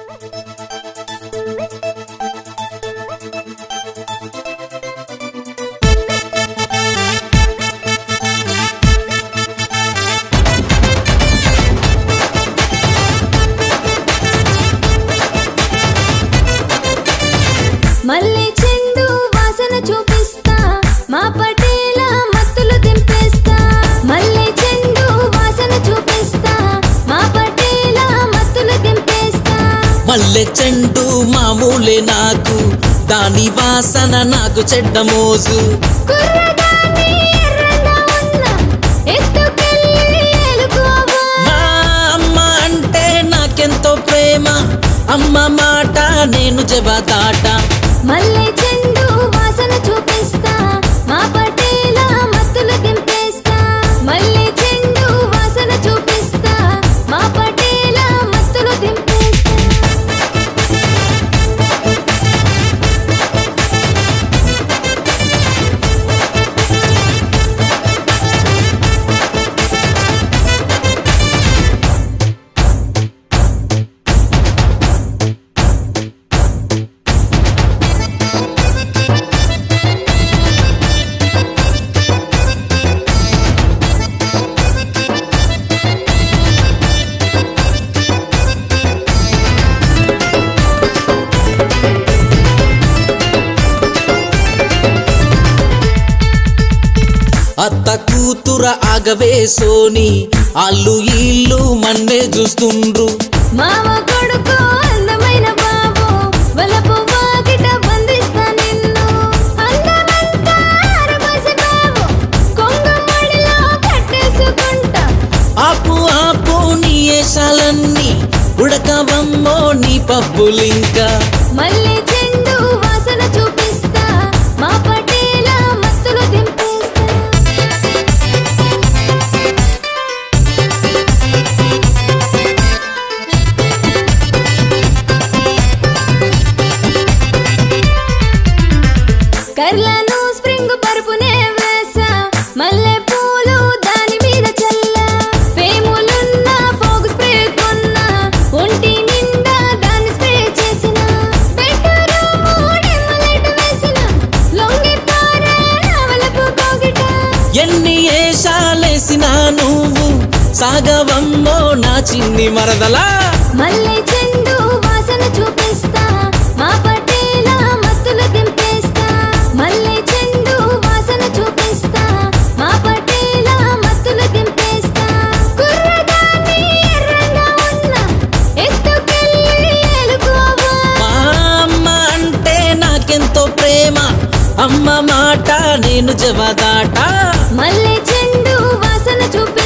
మళ్ళీ చెండు వాసన చూపిస్తా మా పటేల మత్తులు దింపేస్తా మళ్ళీ చెండు వాసన చూపిస్తా మా పటేల మత్తులు దింపేస్తా మల్లె చెండు మామూలే నాకు దాని వాసన నాకు చెడ్డ మోజు కుర్రదాన్ని ఎర్రగా ఉన్న ఎత్తుకెళ్ళి ఏలుకోవా మా అమ్మ అంటే నాకెంతో ప్రేమ అమ్మ మాట నేను జవదాట మళ్ళీ చెండు వాసన చూపిస్తా మా పటేల మత్తులు దింపేస్తా మళ్ళీ చెండు వాసన చూపిస్తా మా పటేల మత్తులు దింపేస్తా అత్త కూతుర ఆగవే సోని అల్లు ఇల్లు మన్నే చూస్తుండ్రు మామ కొడుకు అందమైన బాబు వలపు వాకిట బంధిస్తా నిన్ను అందమంతా ఆరబోసి బాబు కొంగమడిలో కట్టేసుకుంటా ఆపు ఆపు నీ ఏషాలన్నీ ఉడకవమ్మో నీ పప్పులింకా మళ్ళీ చెండు వాసన చూపిస్తా మా పటేల మత్తులు దింపేస్తా కర్లను స్ప్రింగ్ పరుపునే వేసా మల్లె పూలు దాని మీద చల్ల ఫేములున్న ఫోగ్ స్ప్రే కొన్నా ఒంటి నిండా దాన్ని స్ప్రే చేసిన బెడ్రూము డెమలైట్ వేసిన లొంగి పారే నవలపు కోగిట ఎన్ని ఏషాలేసినా నువ్వు సాగవమ్మో నా చిన్ని మరదలా మల్లె చెండు వాసన చూపిస్తా మా పటేల మత్తులు దింపేస్తా మల్లె చెండు వాసన చూపిస్తా మా పటేల మత్తులు దింపేస్తా కుర్రదాన్ని ఎర్రగా ఉన్న ఎత్తుకెళ్ళి ఏలుకోవా మా అమ్మ అంటే నాకెంతో ప్రేమ అమ్మ మాట నేను జవదాట మల్లె చెండు వాసన చూపి